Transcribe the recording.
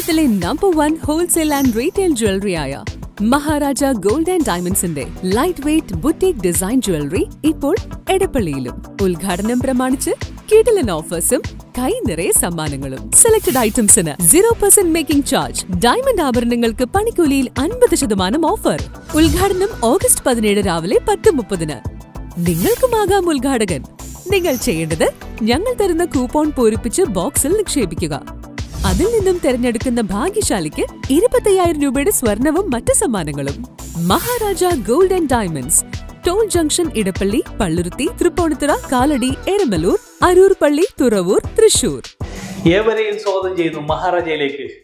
കേരളത്തിലെ number one wholesale and retail ജ്വല്ലറിയായ Maharaja gold and ഡയമണ്ട്സിന്റെ light weight boutique design jewellery ഇപ്പോൾ എടപ്പള്ളിയിലും ഉദ്ഘാടനം പ്രമാണിച്ച് കിടിലൻ ഓഫേഴ്സും കൈ നിറയെ സമ്മാനങ്ങളും സെലക്ടഡ് ഐറ്റംസിന് zero percent making charge diamond ആഭരണങ്ങൾക്ക് പണിക്കൂലിയിൽ അൻപത് ശതമാനം ഓഫർ ഉദ്ഘാടനം ഓഗസ്റ്റ് പതിനേഴ് രാവിലെ പത്ത് മുപ്പതിന് നിങ്ങൾക്കുമാകാം ഉദ്ഘാടകൻ നിങ്ങൾ ചെയ്യേണ്ടത് ഞങ്ങൾ തരുന്ന കൂപ്പോൺ പൂരിപ്പിച്ച് ബോക്സിൽ നിക്ഷേപിക്കുക അതിൽ നിന്നും തിരഞ്ഞെടുക്കുന്ന ഭാഗ്യശാലിക്ക് ഇരുപത്തയ്യായിരം രൂപയുടെ സ്വർണവും മറ്റ് സമ്മാനങ്ങളും Maharaja gold and diamonds toll junction Edappally Palluruthy Tripunithura Kalady Eramalloor Aroor പള്ളി തുറവൂർ തൃശൂർ ഏവരെയും സ്വാഗതം ചെയ്യുന്നു മഹാരാജയിലേക്ക്